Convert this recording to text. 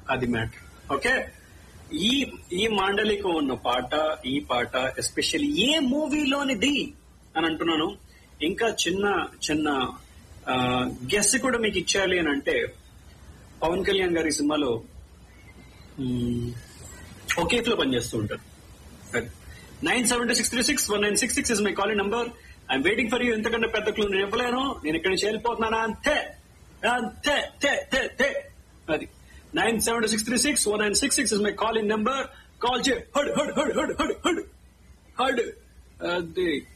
అది matter okay ఈ ఈ మాండలికం ఉన్న పాట ఈ పాట ఎస్పెషల్లీ ఏ మూవీలోనిది అని అంటున్నాను ఇంకా చిన్న చిన్న గెస్ కూడా మీకు ఇచ్చేయాలి అని అంటే పవన్ కళ్యాణ్ గారి సినిమాలో మ్మ్, ఒకే లో పనిచేస్తూ ఉంటారు nine seven six three six one nine six six is my calling number I'm waiting for you ఎంతకంటే పెద్ద క్లూ నేను ఇవ్వలేను నేను ఇక్కడి నుంచి వెళ్ళిపోతున్నానా అంతే అంతే తే తే తే అది nine seven six three six one nine six six is my calling number call చే హడ్ హడ్ హడ్ హడ్ హడ్ హడ్ హడ్ అది